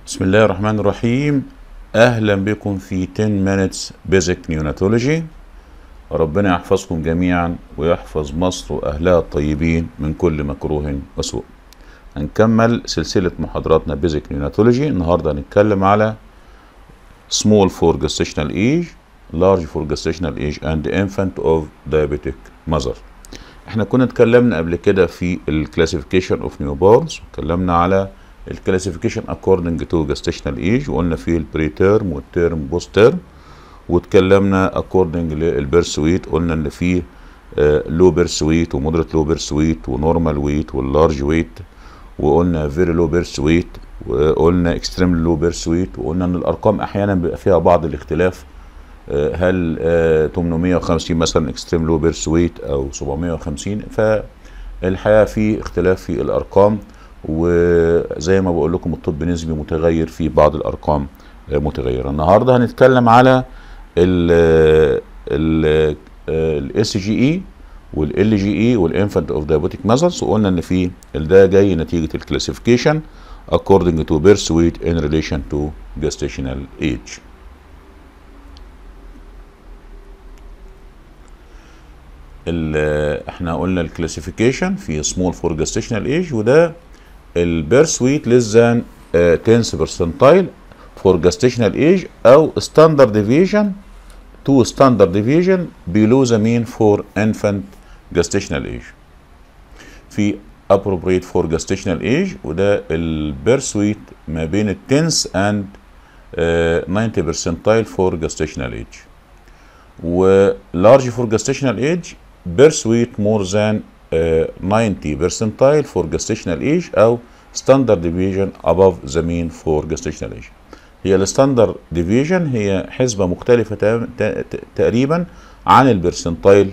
بسم الله الرحمن الرحيم اهلا بكم في 10 minutes basic neonatology ربنا يحفظكم جميعا ويحفظ مصر واهلها الطيبين من كل مكروه وسوء هنكمل سلسلة محاضراتنا basic neonatology النهاردة هنتكلم على small for gestational age large for gestational age and infant of diabetic mother احنا كنا اتكلمنا قبل كده في الكلاسيفيكيشن اوف نيو بورنز اتكلمنا على الكلاسيفيكيشن according to gestational age وقلنا فيه البري تيرم والتيرم بوست تيرم واتكلمنا according للبيرث ويت قلنا ان فيه لو بيرث ويت ومودريت لو بيرث ويت ونورمال ويت واللارج ويت وقلنا فيري لو بيرث ويت وقلنا اكستريم لو بيرث ويت وقلنا ان الارقام احيانا بيبقى فيها بعض الاختلاف هل 850 مثلا اكستريم لو بيرث ويت او 750 فالحقيقه في اختلاف في الارقام وزي ما بقول لكم الطب نسبي متغير في بعض الارقام متغيره النهارده هنتكلم على ال الاس جي اي والال جي اي والانفانت اوف دايابوتيك مازلز وقلنا ان في ده جاي نتيجه الكلاسيفيكيشن according to birth weight in relation to gestational age احنا قلنا الكلاسيفيكيشن في سمول فور جستيشنال ايج وده البيرث ويت ليس ذان 10 برسنتايل فور جستيشنال ايج او ستاندرد ديفيجن تو ستاندرد ديفيجن بيلو ذا مين فور انفانت جستيشنال ايج في appropriate for gestational age وده البيرث ويت ما بين التنس اند 90 برسنتايل فور gestational age ولارج فور gestational age birth weight more than uh, 90 percentile for gestational age او standard deviation above the mean for gestational age هي الستاندرد ديفيجن هي حسبة مختلفة تقريبا عن البرسنتايل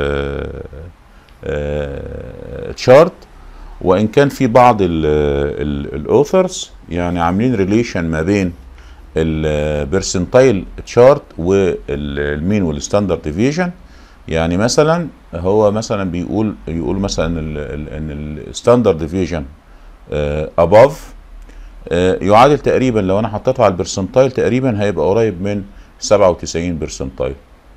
تشارت وان كان في بعض الاوثرز يعني عاملين ريليشن ما بين البرسنتايل تشارت والمين والستاندرد ديفيجن يعني مثلا هو مثلا بيقول يقول مثلا ان الستاندرد ديفيجن اباف يعادل تقريبا لو انا حطيته على البرسنتايل تقريبا هيبقى قريب من 97 برسنتايل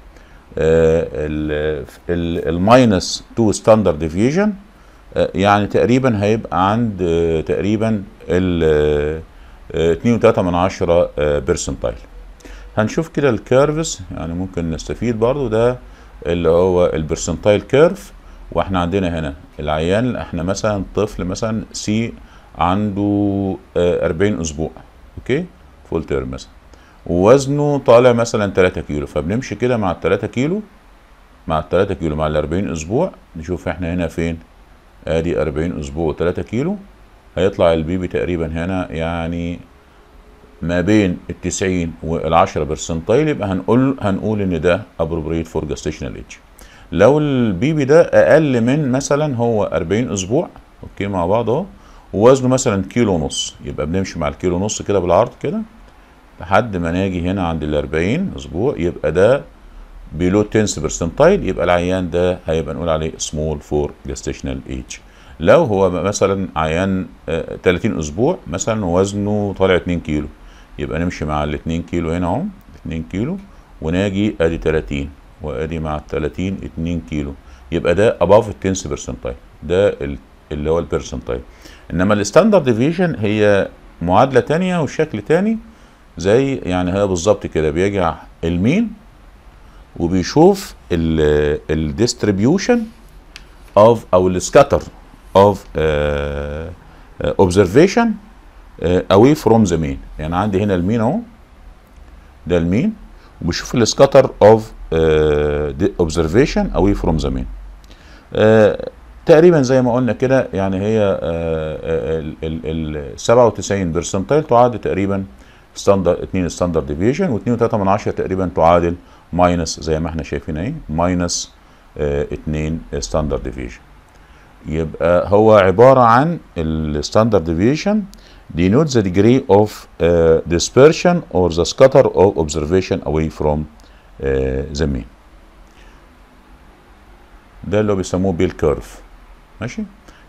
الماينس 2 ستاندرد ديفيجن يعني تقريبا هيبقى عند تقريبا ال 2.3 من عشرة برسنتايل هنشوف كده الكيرفز يعني ممكن نستفيد برضو ده اللي هو البرسنتايل كيرف واحنا عندنا هنا العيان احنا مثلا طفل مثلا سي عنده 40 اسبوع اوكي فول تيرم مثلا ووزنه طالع مثلا 3 كيلو فبنمشي كده مع ال 3 كيلو مع ال 3 كيلو مع ال 40 اسبوع نشوف احنا هنا فين ادي 40 اسبوع 3 كيلو هيطلع البيبي تقريبا هنا يعني ما بين ال 90 وال 10 برسنتايل يبقى هنقول هنقول ان ده ابروبريت فور جستيشنال ايج لو البيبي ده اقل من مثلا هو 40 اسبوع اوكي مع بعض اهو ووزنه مثلا كيلو ونص يبقى بنمشي مع الكيلو ونص كده بالعرض كده لحد ما ناجي هنا عند ال 40 اسبوع يبقى ده بيلو 10 برسنتايل يبقى العيان ده هيبقى نقول عليه سمول فور جستيشنال ايج لو هو مثلا عيان 30 اسبوع مثلا وزنه طالع 2 كيلو يبقى نمشي مع ال 2 كيلو هنا اهو 2 كيلو وناجي ادي 30 وادي مع ال 30 2 كيلو يبقى ده اباف ال 10 برسنتايل ده اللي هو البرسنتايل انما الستاندرد ديفيشن هي معادله تانية وشكل تاني زي يعني هي بالظبط كده بيجي المين وبيشوف الديستريبيوشن اوف او السكاتر اوف اوبزرفيشن اواي فروم ذا مين يعني عندي هنا المين اهو ده المين وبشوف السكاتر اوف اوبزرفيشن اواي فروم ذا مين تقريبا زي ما قلنا كده يعني هي ال 97 برسنتايل تعادل تقريبا ستاندرد 2 ستاندرد ديفيشن و2.3 من 10 تقريبا تعادل ماينس زي ما احنا شايفين اهي ماينس 2 ستاندرد ديفيشن يبقى هو عباره عن الستاندرد ديفيشن denotes the degree of uh, dispersion or the scatter of observation away from uh, the mean. ده اللي هو بيسموه بيل كيرف ماشي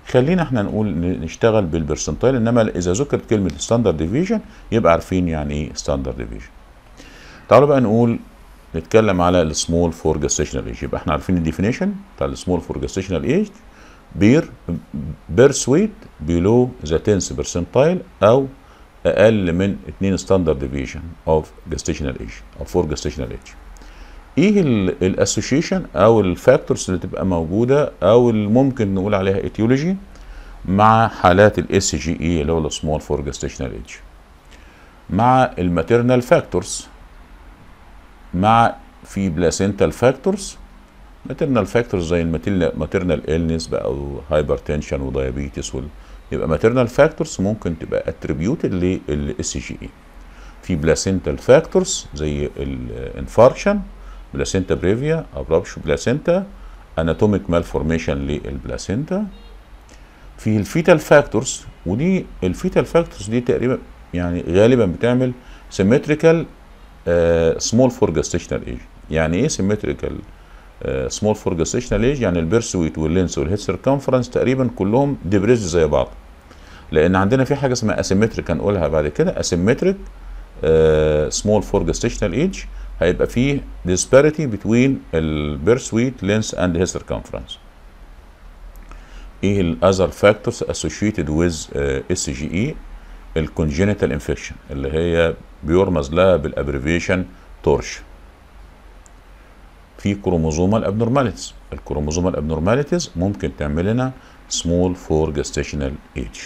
خلينا احنا نقول ن- نشتغل بالبرسنتايل انما اذا ذكرت كلمه ستاندرد ديفيجن يبقى عارفين يعني ايه ستاندرد ديفيجن تعالوا بقى نقول نتكلم على السمول فور جستيشنال ايج يبقى احنا عارفين الديفينيشن بتاع السمول فور جستيشنال ايج بير بيرث ويت بيلو ذا 10 برسنتايل او اقل من 2 ستاندرد ديفيجن اوف جستيشنال ايج او فور جستيشنال ايج ايه الاسوشيشن او الفاكتورز اللي تبقى موجوده او اللي ممكن نقول عليها ايتيولوجي مع حالات الاس جي اي اللي هو السمول فور جستيشنال ايج مع الماتيرنال فاكتورز مع في بلاسنتال فاكتورز ماتيرنال فاكتورز زي الماتيرنال النس بقى او هايبرتنشن ودايابيتس وال يبقى ماتيرنال فاكتورز ممكن تبقى اتريبيوتد للاس جي اي في بلاسنتال فاكتورز زي الانفاركشن بلاسينتا بريفيا او رابش بلاسينتا اناتوميك مالفورميشن للبلاسينتا في الفيتال فاكتورز ودي الفيتال فاكتورز دي تقريبا يعني غالبا بتعمل سيمتريكال سمول فور جستيشنال ايج يعني ايه سيمتريكال سمول فور جستيشنال ايج يعني البيرث ويت واللينس والهيد سيركمفرنس تقريبا كلهم ديبريز زي بعض لان عندنا في حاجه اسمها اسيمتريك هنقولها بعد كده اسيمتريك سمول فور جستيشنال ايج هيبقى فيه disparity between البيرث ويت length and his circumference ايه ال other factors associated with uh, SGE الكونجينيتال انفكشن اللي هي بيرمز لها بالابريفيشن تورش في كروموزومال ابنورماليتيز الكروموزومال ابنورماليتيز ممكن تعمل لنا small for gestational age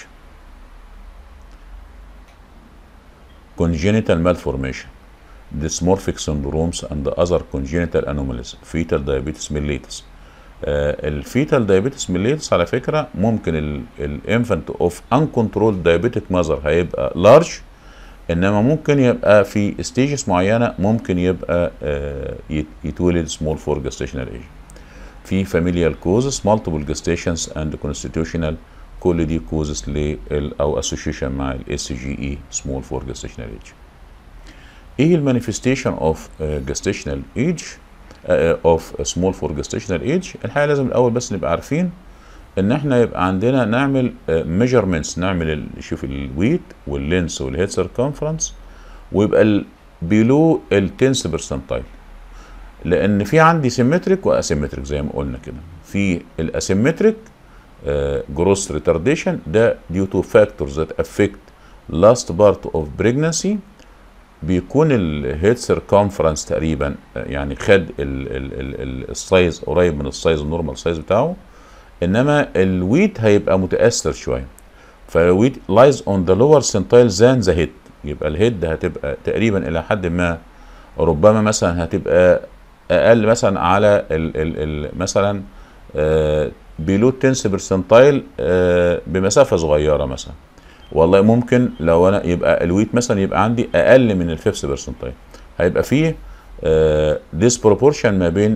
congenital malformation dysmorphic syndromes and other congenital anomalies fetal diabetes mellitus الفيتال دايابيتس ميليتس على فكره ممكن الانفانت اوف uncontrolled diabetic mother هيبقى لارج انما ممكن يبقى في ستيجز معينه ممكن يبقى uh, يتولد سمول فور جستيشنال ايج في familial causes multiple gestations and constitutional كل دي causes لل او association مع الاس جي اي سمول فور جستيشنال ايج ايه المانيفستيشن اوف جستيشنال ايج اوف سمول فور جستيشنال ايج الحقيقه لازم الاول بس نبقى عارفين ان احنا يبقى عندنا نعمل ميجرمنتس نعمل شوف الويت واللينس والهيد سيركمفرنس ويبقى بيلو التنس برسنتايل لان في عندي سيمتريك واسيمتريك زي ما قلنا كده في الاسيمتريك جروس ريتارديشن ده ديو تو فاكتورز ذات افكت لاست بارت اوف بريجنسي بيكون الهيد سيركمفرنس تقريبا يعني خد السايز قريب من السايز النورمال سايز بتاعه انما الويت هيبقى متاثر شويه فالويت لايز اون ذا لور سنتايل ذان ذا هيد يبقى الهيد هتبقى تقريبا الى حد ما ربما مثلا هتبقى اقل مثلا على ال ال ال مثلا بيلو 10 برسنتايل بمسافه صغيره مثلا والله ممكن لو انا يبقى الويت مثلا يبقى عندي اقل من الفيفث برسنتايل هيبقى فيه ديسبروبورشن ما بين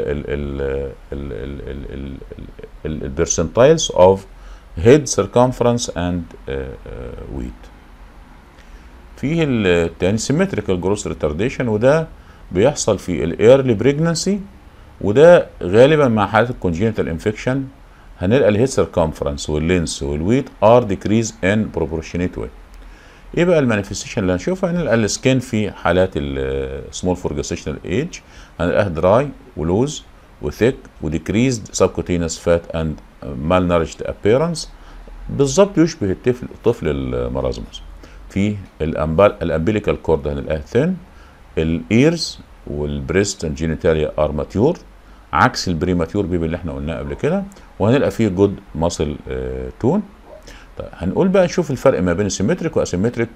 البرسنتايلز اوف هيد سيركمفرنس اند ويت فيه التاني سيمتريكال جروس ريتارديشن وده بيحصل في الايرلي بريجنسي وده غالبا مع حالات الكونجينيتال انفكشن هنلقى الهيد سيركمفرنس واللينس والويت ار ديكريز ان بروبورشنيت واي ايه بقى المانيفستيشن اللي هنشوفها هنلقى السكين في حالات السمول فور جستيشنال ايج هنلقاها دراي ولوز وثيك وديكريزد سبكوتينس فات اند مال نارجد ابيرنس بالظبط يشبه الطفل طفل المرازمس في الامبال الامبليكال كورد هنلقاها ثين الايرز والبريست جينيتاليا ار ماتيور عكس البريماتيور بيبي اللي احنا قلناه قبل كده وهنلقى فيه جود ماسل اه تون طيب هنقول بقى نشوف الفرق ما بين السيمتريك واسيمتريك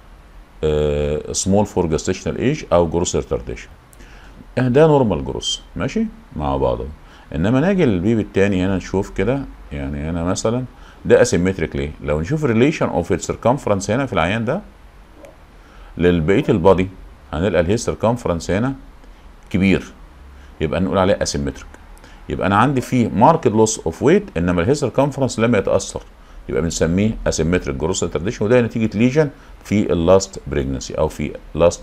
سمول فور جستيشنال ايج او جروس ريتارديشن ده نورمال جروس ماشي مع بعض انما ناجي للبيبي التاني هنا نشوف كده يعني هنا مثلا ده اسيمتريك ليه لو نشوف ريليشن اوف السيركمفرنس هنا في العيان ده للبقيه البادي هنلقى الهيد سيركمفرنس هنا كبير يبقى نقول عليه اسيمتريك يبقى انا عندي فيه ماركت لوس اوف ويت انما الهيد سيركمفرنس لم يتاثر يبقى بنسميه اسيمتريك جروس ريتارديشن وده نتيجه ليجن في اللاست بريجنسي او في لاست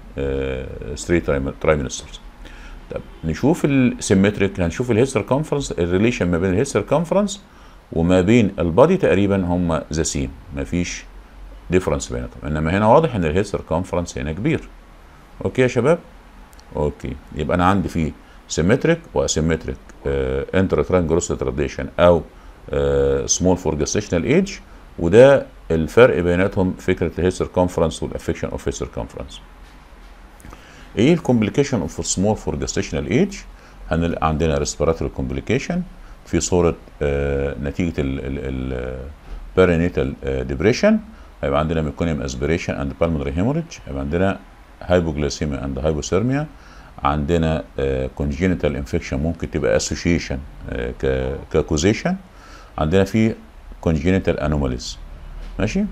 3 ترايمسترز طب نشوف السيمتريك هنشوف الهيد سيركمفرنس الريليشن ما بين الهيد سيركمفرنس وما بين البادي تقريبا هم ذا سيم مفيش ديفرنس بيناتهم انما هنا واضح ان الهيد سيركمفرنس هنا كبير اوكي يا شباب اوكي يبقى انا عندي فيه سيمتريك واسيمتريك انتر ترانجروس ريتارديشن او سمول فور جستيشنال ايج وده الفرق بيناتهم فكره الهيد سيركمفرنس والافكشن اوف هيد سيركمفرنس ايه الكومبليكيشن اوف سمول فور جستيشنال ايج هنلاقي عندنا ريسبيراتوري كومبليكيشن في صوره آه نتيجه البيرينيتال ديبريشن هيبقى عندنا ميكونيوم اسبيريشن اند بالمونري هيموريدج هيبقى عندنا هايبوجليسيميا اند هايبوثيرميا عندنا كونجينيتال انفكشن ممكن تبقى اسوشيشن ككوزيشن عندنا في كونجينيتال انوماليز ماشي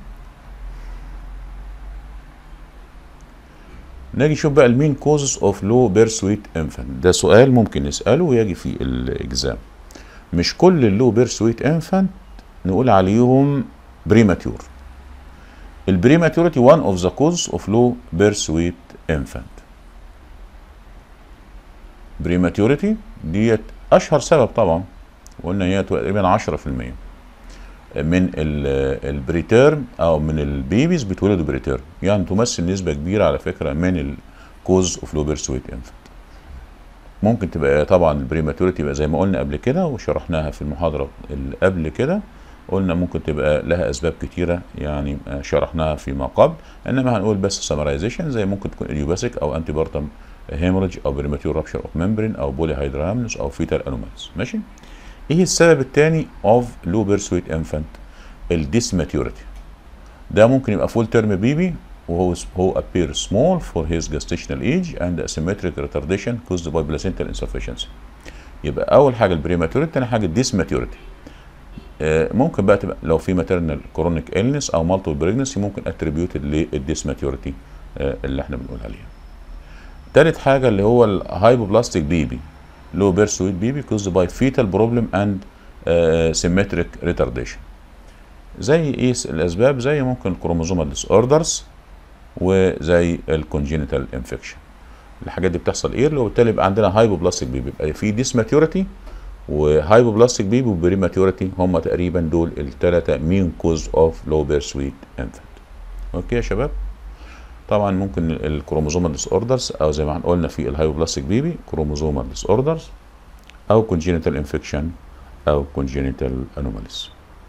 نيجي نشوف بقى المين كوزز اوف لو بيرث ويت انفانت ده سؤال ممكن نساله ويجي في الاكزام مش كل اللو بيرث ويت انفانت نقول عليهم بريماتيور البريماتوريتي one of the causes of low birth weight infant بريماتوريتي ديت اشهر سبب طبعا وقلنا هي تقريبا 10% من البريتيرم او من البيبيز بيتولدوا بريتيرم يعني تمثل نسبه كبيره على فكره من الكوز اوف لو بيرث ويت انفانت ممكن تبقى طبعا البريماتوريتي يبقى زي ما قلنا قبل كده وشرحناها في المحاضره اللي قبل كده قلنا ممكن تبقى لها اسباب كتيره يعني شرحناها فيما قبل انما هنقول بس سمرايزيشن زي ممكن تكون اليوباسيك او انتي بارتم هيموريج او بريماتيور رابشر اوف ممبرين او بولي هيدرامنس او فيتال انوماليز ماشي ايه السبب الثاني اوف لو بيرث ويت انفانت الديسماتيوريتي ده ممكن يبقى فول تيرم بيبي وهو هو appears small for his gestational age and asymmetric retardation caused by placental insufficiency يبقى اول حاجه البريماتوريتي ثاني حاجه الديسماتيوريتي ممكن بقى تبقى لو في ماتيرنال كرونيك النس او مالتيبل بريجنسي ممكن اتريبيوتد للديسماتيوريتي اللي احنا بنقول عليها. تالت حاجه اللي هو الهايبوبلاستيك بيبي لو بيرث ويت بيبي كوزد باي فيتال بروبلم اند سيمتريك ريتارديشن. زي ايه الاسباب زي ممكن الكروموزومال ديس اوردرز وزي الكونجينيتال انفكشن. الحاجات دي بتحصل ايه وبالتالي يبقى عندنا هايبوبلاستيك بيبي يبقى في ديسماتيوريتي وهايبوبلاستيك بيبي وبريماتيوريتي هم تقريبا دول الثلاثه مين كوز اوف لو بيرث ويت انفانت اوكي يا شباب طبعا ممكن الكروموزومال ديس اوردرز او زي ما قلنا في الهايبوبلاستيك بيبي كروموزومال ديس اوردرز او كونجينيتال انفكشن او كونجينيتال انوماليز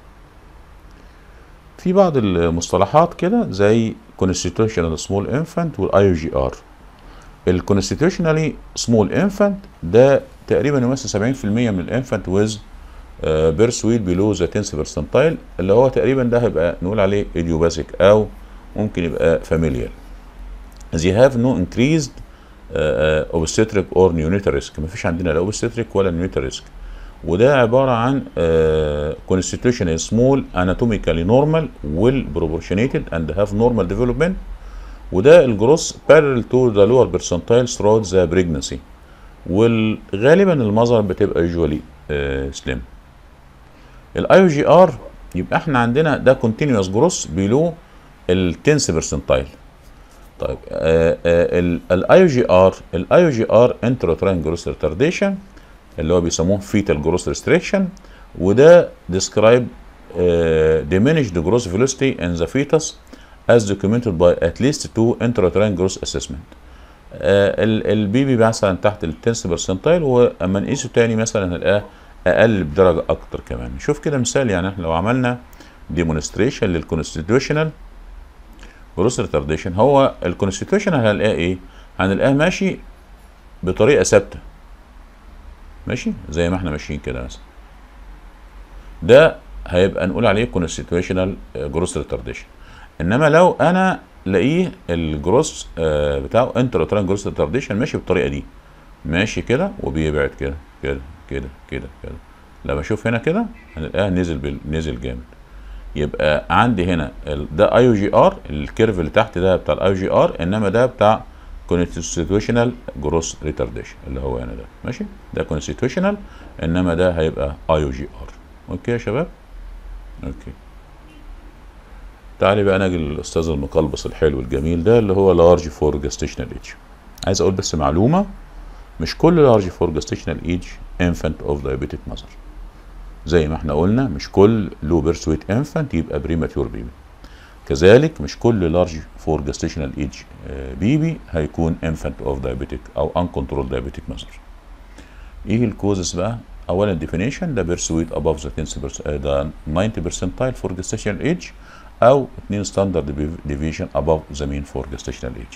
في بعض المصطلحات كده زي constitutional small infant والاي جي ار الكونستيتيوشنالي سمول انفانت ده تقريبا يمثل 70% من الانفانت ويز بيرث ويت بيلو ذا 10 برسنتايل اللي هو تقريبا ده هيبقى نقول عليه ايديوباثيك او ممكن يبقى فاميليال they have no increased uh, obstetric or neonatal risk مفيش عندنا لا obstetric ولا neonatal risk وده عبارة عن uh, constitutional small anatomically normal well proportionated and have normal development وده الجروس parallel to the lower percentile throughout the pregnancy وغالبا المظهر بتبقى usually سليم الاي جي ار يبقى احنا عندنا ده continuous جروس بيلو ال 10 percentile طيب الاي جي ار الاي جي ار انتراتراين جروس ريتارديشن اللي هو بيسموه فيتال جروس ريستريكشن وده describe uh, diminished gross velocity in the fetus as documented by at least two intrauterine growth assessment. آه البيبي مثلا تحت ال 10 برسنتايل واما نقيسه تاني مثلا هنلاقاه اقل بدرجه اكتر كمان نشوف كده مثال يعني احنا لو عملنا ديمونستريشن للكونستيتيوشنال جروس ريتارديشن هو الكونستيتيوشنال هنلاقيه ايه؟ هنلاقاه ماشي بطريقه ثابته ماشي زي ما احنا ماشيين كده مثلا ده هيبقى نقول عليه كونستيتيوشنال جروس ريتارديشن انما لو انا لاقيه الجروس آه بتاعه انتراتران جروس ريتارديشن ماشي بالطريقه دي ماشي كده وبيبعد كده كده كده كده كده لما اشوف هنا كده هنلاقيها نزل بال... نزل جامد يبقى عندي هنا ال... ده اي جي ار الكيرف اللي تحت ده بتاع الاي جي ار انما ده بتاع كونستيتيوشنال جروس ريتارديشن اللي هو هنا ده ماشي ده كونستيتيوشنال انما ده هيبقى اي جي ار اوكي يا شباب اوكي تعالي بقى نجي للاستاذ المقلبص الحلو الجميل ده اللي هو لارج فور جاستيشنال ايج عايز اقول بس معلومه مش كل لارج فور جاستيشنال ايج انفانت اوف دايابيتيك ماذر زي ما احنا قلنا مش كل لو بيرث ويت انفانت يبقى بريماتيور بيبي كذلك مش كل لارج فور جستيشنال ايج بيبي هيكون انفانت اوف دايابيتيك او ان كنترول دايابيتيك ماذر ايه الكوزز بقى اولا ديفينيشن ده بيرث ويت اباف ذا 10 ده 90 برسنتايل فور جستيشنال ايج او 2 ستاندرد ديفيشن اباف ذا مين فور جستيشنال ايج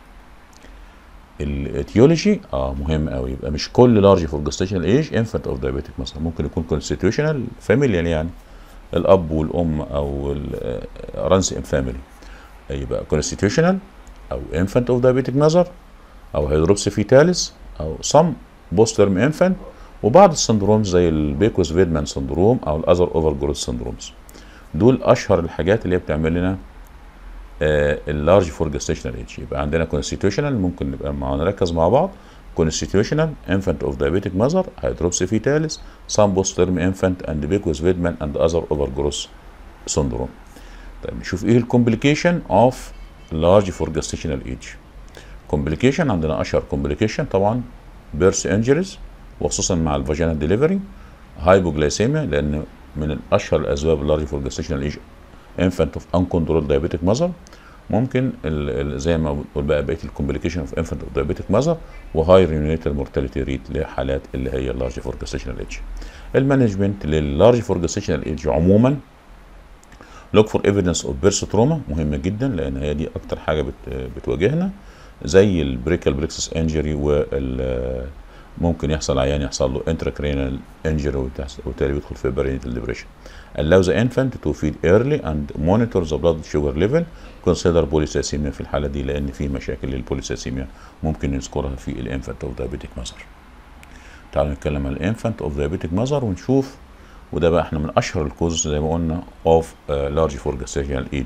الاتيولوجي اه مهم قوي يبقى مش كل لارج فور جستيشنال ايج انفانت اوف دايابيتيك مثلا ممكن يكون كونستيتيوشنال فاميليال يعني الاب والام او رانس ان فاميلي يبقى كونستيتيوشنال او انفانت اوف دايابيتيك ماذر او هيدروبسي فيتاليس او سم بوست تيرم انفانت وبعض السندرومز زي البيكوس فيدمان سندروم او الاذر اوفر جروث سندرومز دول اشهر الحاجات اللي هي بتعمل لنا اللارج فور جستيشنال ايج يبقى عندنا كونستيتيوشنال ممكن نبقى مع نركز مع بعض كونستيتيوشنال انفانت اوف دايابيتيك ماذر هيدروبسي فيتاليس سام بوست تيرم انفانت اند بيكوس فيدمان اند اذر اوفر جروث سندروم طيب نشوف ايه الكومبليكيشن اوف لارج فور جستيشنال ايج كومبليكيشن عندنا اشهر كومبليكيشن طبعا بيرث انجريز وخصوصا مع الفاجينال ديليفري هايبوجلايسيميا لان من اشهر الاسباب اللارج فور جستيشنال ايج انفانت اوف ان كنترول دايابيتيك ماذر ممكن ال ال زي ما بقول بقى بقيه الكومبليكيشن اوف انفانت اوف دايابيتيك ماذر وهاي ريونيتال مورتاليتي ريت لحالات اللي هي اللارج فور جستيشنال ايج المانجمنت لللارج فور جستيشنال ايج عموما لوك فور ايفيدنس اوف بيرث تروما مهمه جدا لان هي دي اكتر حاجه بت بتواجهنا زي البريكال بريكسس انجري وال ممكن يحصل عيان يحصل له intracranial injury وبالتالي يدخل في برينيتال ديبريشن. Allow the infant to feed early and monitor the blood sugar level. Consider polycythemia في الحالة دي لأن في مشاكل للبوليسيسيميا ممكن نذكرها في الانفانت اوف دايابيتيك ماذر. تعالوا نتكلم عن الانفانت اوف دايابيتيك ماذر ونشوف وده بقى احنا من أشهر الكوز زي ما قلنا اوف لارج فور جستيشنال ايج.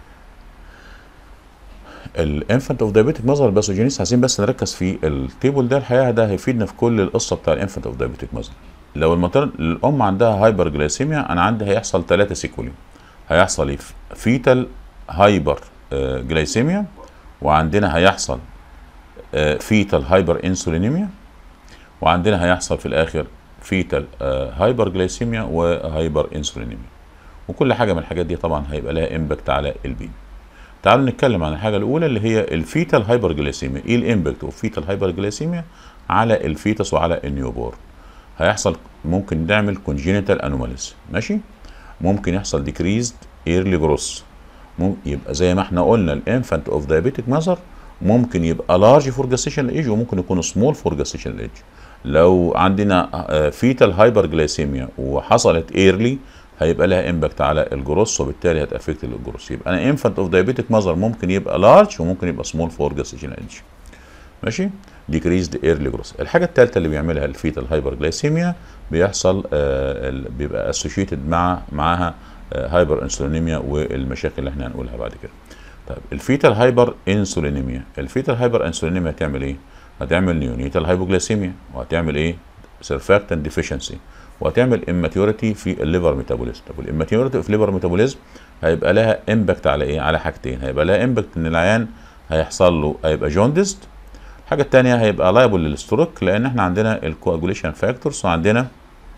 الانفانت اوف دايابيتيك ماذر باثوجينيس عايزين بس نركز في التيبل ده الحقيقه ده هيفيدنا في كل القصه بتاع الانفانت اوف دايابيتيك ماذر لو المطر الام عندها هايبر جلايسيميا انا عندي هيحصل ثلاثه سيكولي هيحصل ايه فيتال هايبر جلايسيميا وعندنا هيحصل فيتال هايبر انسولينيميا وعندنا هيحصل في الاخر فيتال هايبر جلايسيميا وهايبر انسولينيميا وكل حاجه من الحاجات دي طبعا هيبقى لها امباكت على البيبي تعالوا نتكلم عن الحاجه الاولى اللي هي الفيتال هايبرجليسيميا ايه الامباكت اوف فيتال هايبرجليسيميا على الفيتس وعلى النيوبور هيحصل ممكن نعمل كونجينيتال انوماليز ماشي ممكن يحصل ديكريزد ايرلي جروس يبقى زي ما احنا قلنا الانفانت اوف دايابيتيك ماذر ممكن يبقى لارج فور جستيشنال ايج وممكن يكون سمول فور جستيشنال ايج لو عندنا فيتال هايبرجليسيميا وحصلت ايرلي هيبقى لها امباكت على الجروس وبالتالي هتافكت الجروس يبقى انا انفانت اوف دايابيتيك ماذر ممكن يبقى لارج وممكن يبقى سمول فور جستيشنال ايج ماشي ديكريزد ايرلي جروس الحاجه الثالثه اللي بيعملها الفيتال هايبرجلايسيميا بيحصل آه بيبقى اسوشيتد مع معاها آه هايبر انسولينيميا والمشاكل اللي احنا هنقولها بعد كده طيب الفيتال هايبر انسولينيميا الفيتال هايبر انسولينيميا هتعمل ايه هتعمل نيونيتال هايبوجلايسيميا وهتعمل ايه سيرفاكتنت ديفيشنسي وهتعمل اماتيوريتي في الليفر ميتابوليزم طب الاماتيوريتي في الليفر ميتابوليزم هيبقى لها امباكت على ايه على حاجتين هيبقى لها امباكت ان العيان هيحصل له هيبقى جوندست الحاجه الثانيه هيبقى لايبل للستروك لان احنا عندنا الكواجوليشن فاكتورز وعندنا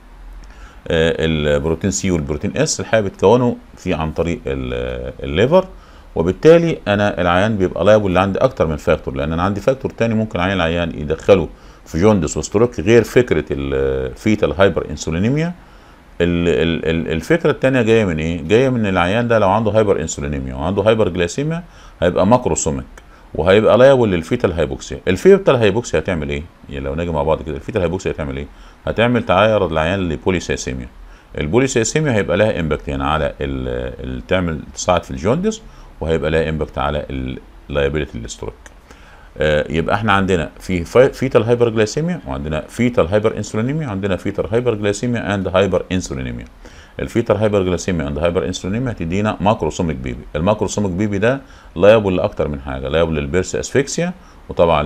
آه البروتين سي والبروتين اس الحقيقه بيتكونوا في عن طريق الليفر وبالتالي انا العيان بيبقى لايبل اللي عندي اكتر من فاكتور لان انا عندي فاكتور تاني ممكن عيان العيان يدخله في جوندس وستروك غير فكره الفيتال هايبر انسولينيميا الفكره الثانيه جايه من ايه؟ جايه من العيان ده لو عنده هايبر انسولينيميا وعنده هايبر جلايسيميا هيبقى ماكروسوميك وهيبقى لايبل للفيتال هايبوكسيا الفيتال هايبوكسيا هتعمل ايه؟ يعني لو نيجي مع بعض كده الفيتال هايبوكسيا هتعمل ايه؟ هتعمل تعرض العيان لبوليسيسيميا البوليسيسيميا هيبقى لها امباكت هنا على ال تعمل تساعد في الجوندس وهيبقى لها امباكت على اللايبيليتي للستروك يبقى احنا عندنا في فيتال هايبرجلايسيميا وعندنا فيتال هايبر انسولينيميا وعندنا فيتال هايبرجلايسيميا اند هايبر انسولينيميا الفيتال هايبرجلايسيميا اند هايبر انسولينيميا هتدينا ماكروسوميك بيبي الماكروسوميك بيبي ده لايبل لاكتر من حاجه لايبل للبيرس اسفكسيا وطبعا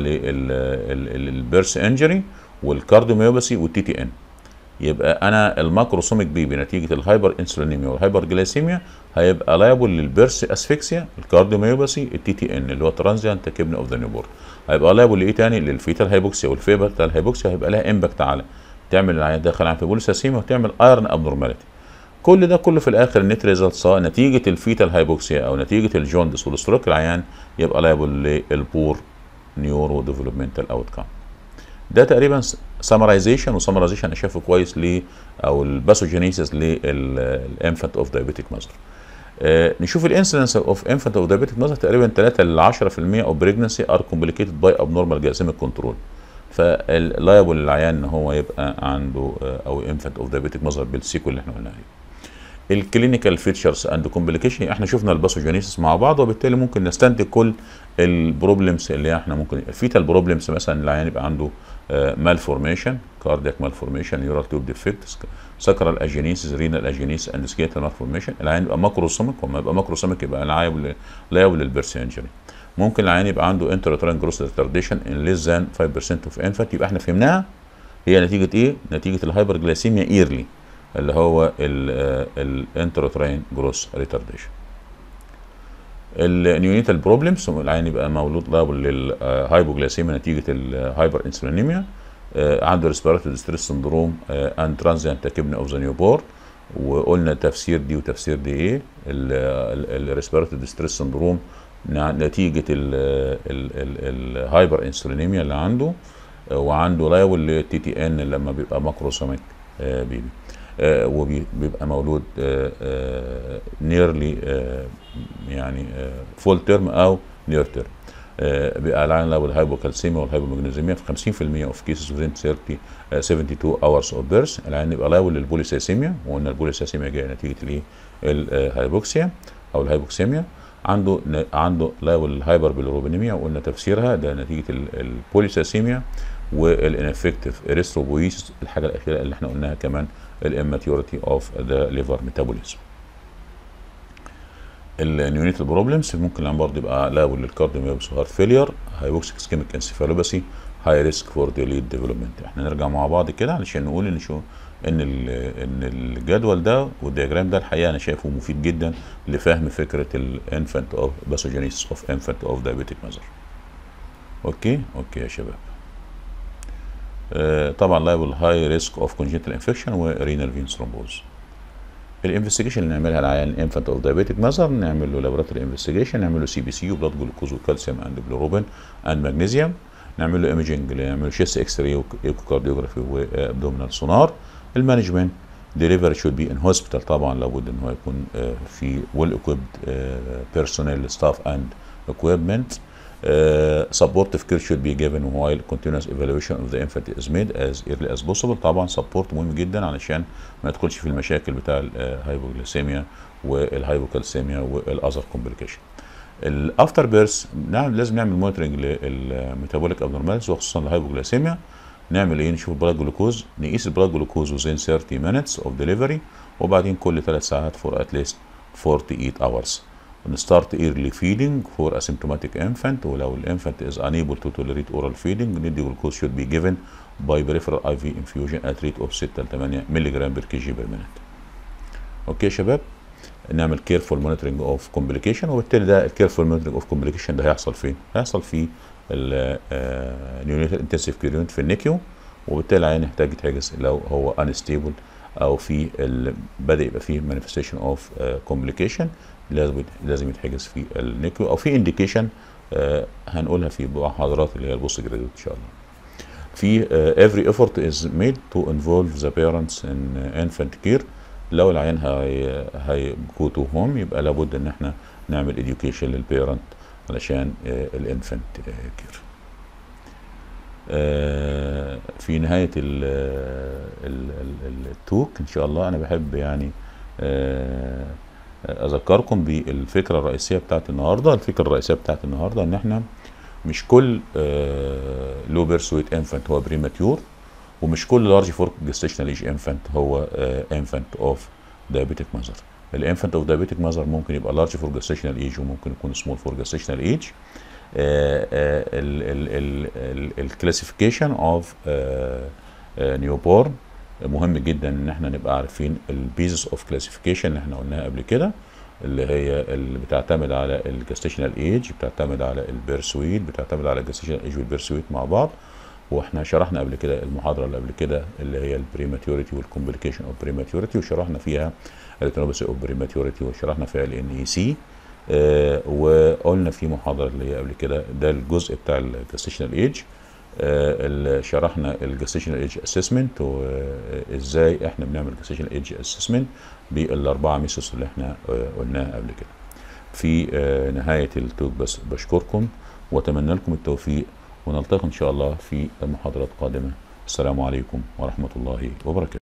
للبيرس انجري والكارديوميوباثي والتي تي ان يبقى انا الماكروسوميك بيبي نتيجه الهايبر انسولينيميا والهايبر جلايسيميا هيبقى لايبل للبيرس اسفكسيا الكارديوميوباثي التي تي ان اللي هو ترانزيانت كبن اوف ذا نيوبورن هيبقى لايبل لايه تاني للفيتال هايبوكسيا والفيتال هايبوكسيا هيبقى لها امباكت على تعمل العيان داخل عن في بوليساسيميا وتعمل ايرن ابنورماليتي كل ده كله في الاخر النت ريزلت سواء نتيجه الفيتال هايبوكسيا او نتيجه الجوندس والستروك العيان يبقى لايبل للبور نيورو ديفلوبمنتال اوت كام ده تقريبا سمرايزيشن وسمرايزيشن انا شايفه كويس ل او الباثوجينيسيس للانفانت اوف دايابيتيك ماذر نشوف الانسيدنس اوف انفانت اوف دايابيتيك ماذر تقريبا 3 ل 10% اوف بريجنسي ار كومبليكيتد باي ابنورمال جلاسيميك كنترول فاللايبل للعيان ان هو يبقى عنده او انفانت اوف دايابيتيك ماذر بالسيكول اللي احنا قلنا عليه الكلينيكال فيتشرز اند كومبليكيشن احنا شفنا الباثوجينيسيس مع بعض وبالتالي ممكن نستنتج كل البروبلمز اللي احنا ممكن الفيتال بروبلمز مثلا العيان يبقى عنده مال فورميشن كاردياك مال فورميشن نيورال تيوب ديفكتس سكرال اجينيسيس رينال اجينيس اند سكيتال مال فورميشن العيان يبقى ماكروسوميك وما يبقى ماكروسوميك يبقى لايبل لايبل للبيرس انجري ممكن العيان يبقى عنده انتراترين جروس ريتارديشن ان ليس ذان 5% اوف انفانت يبقى احنا فهمناها هي نتيجه ايه؟ نتيجه الهايبر جلاسيميا ايرلي اللي هو الانتراترين جروس ريتارديشن النيونيتال بروبلمز العيان يبقى مولود لابل للهايبوجلاسيميا نتيجه الهايبر انسولينيميا عنده ريسبيراتوري ستريس سندروم اند ترانزيانت تاكيبني اوف ذا نيو بورن وقلنا تفسير دي وتفسير دي ايه الريسبيراتوري ستريس سندروم نتيجه الهايبر انسولينيميا اللي عنده وعنده لايبل للتي تي ان لما بيبقى ماكروسوميك بيبي آه وبيبقى مولود نيرلي آه يعني فول تيرم او نير تيرم بيبقى العين له الهايبوكالسيميا والهايبومagnesemia في 50% اوف كيسز within 30 uh, 72 hours of birth العين يبقى له للبوليسيسيميا وقلنا البوليسيسيميا جايه نتيجه الايه؟ الهايبوكسيا او الهايبوكسيميا عنده عنده له الهايبر بيلروبينيميا وقلنا تفسيرها ده نتيجه البوليسيسيميا والانفكتيف اريثروبويسيس الحاجه الاخيره اللي احنا قلناها كمان الاماتيوريتي اوف ذا ليفر ميتابوليزم النيونيتال بروبلمز ممكن العيان برضه يبقى لاول للكارديوميوبس هارت فيلير هايبوكسيك اسكيميك انسيفالوباثي هاي ريسك فور ديليد ديفلوبمنت احنا نرجع مع بعض كده علشان نقول ان شو ان ان الجدول ده والدياجرام ده الحقيقه انا شايفه مفيد جدا لفهم فكره الانفانت اوف باثوجينيس اوف انفانت اوف دايابيتيك ماذر اوكي اوكي يا شباب آه طبعا لايبل هاي ريسك اوف كونجنتال انفكشن ورينال فين ثرومبوز الانفستيجيشن اللي نعملها للعيان انفانت اوف دايابيتيك ماذر نعمل له لابوراتوري انفستيجيشن نعمل له سي بي سي وبلاد جلوكوز وكالسيوم اند بلوروبين اند ماجنيزيوم نعمل له ايمجنج نعمل له شيست اكس راي وايكوكارديوجرافي وابدومينال سونار المانجمنت ديليفري شود بي ان هوسبيتال طبعا لابد ان هو يكون في ويل ايكويبد بيرسونيل ستاف اند equipment Uh, supportive care should be given while continuous evaluation of the infant is made as early as possible طبعا support مهم جدا علشان ما يدخلش في المشاكل بتاع الهايبوغليسيميا والهايبوكالسيميا والاذر كومبليكيشن الافتر بيرث نعم لازم نعمل مونيتورنج للميتابوليك ابنورمالز وخصوصا الهايبوغليسيميا نعمل ايه نشوف البلاد جلوكوز نقيس البلاد جلوكوز within 30 minutes of delivery وبعدين كل 3 ساعات for at least 48 hours نستارت ايرلي فيدنج فور اسيمتوماتيك انفانت ولو الانفانت از unable to tolerate oral feeding ندي جلوكوز should be given by peripheral IV infusion at rate of 6 ل 8 مللي جرام بير كي جي بير مينت. اوكي يا شباب نعمل كيرفول مونيتورنج اوف كومبليكيشن وبالتالي ده الكيرفول مونيتورنج اوف كومبليكيشن ده هيحصل فين؟ هيحصل في النيونيتال انتنسيف كير يونت في النيكيو وبالتالي العيان يحتاج يتحجز لو هو انستيبل او في بدا يبقى فيه مانيفستيشن اوف كومبليكيشن لازم لازم يتحجز في النيكيو او في انديكيشن آه هنقولها في محاضرات اللي هي البوست جراديوت ان شاء الله. في uh, every effort is made to involve the parents in uh, infant care لو العيان هي هي go to home يبقى لابد ان احنا نعمل education للبيرنت علشان uh, الانفنت كير. في نهاية ال ال ال التوك ان شاء الله انا بحب يعني اذكركم بالفكره الرئيسيه بتاعت النهارده الفكره الرئيسيه بتاعت النهارده ان احنا مش كل لو بيرسويت انفانت هو بريماتيور ومش كل لارج فور جستيشنال ايج انفانت هو انفانت اوف دايابيتيك ماذر الانفانت اوف دايابيتيك ماذر ممكن يبقى لارج فور جستيشنال ايج وممكن يكون سمول فور جستيشنال ايج الكلاسيفيكيشن اوف نيو بورن مهم جدا ان احنا نبقى عارفين البيزس اوف كلاسيفيكيشن اللي احنا قلناها قبل كده اللي هي اللي بتعتمد على الجستيشنال ايج بتعتمد على البيرسويد بتعتمد على الجستيشنال ايج والبيرسويد مع بعض واحنا شرحنا قبل كده المحاضره اللي قبل كده اللي هي البريماتيوريتي والكومبليكيشن اوف بريماتيوريتي وشرحنا فيها الريتينوباثي اوف بريماتيوريتي وشرحنا فيها الان اي سي وقلنا في محاضره اللي هي قبل كده ده الجزء بتاع الجستيشنال ايج اللي شرحنا الجستيشنال ايج اسسمنت وازاي احنا بنعمل جستيشنال ايج اسسمنت بالاربعه ميثودز اللي احنا آه، قلناها قبل كده في آه، نهايه التوك بس بشكركم واتمنى لكم التوفيق ونلتقي ان شاء الله في محاضرات قادمه السلام عليكم ورحمه الله وبركاته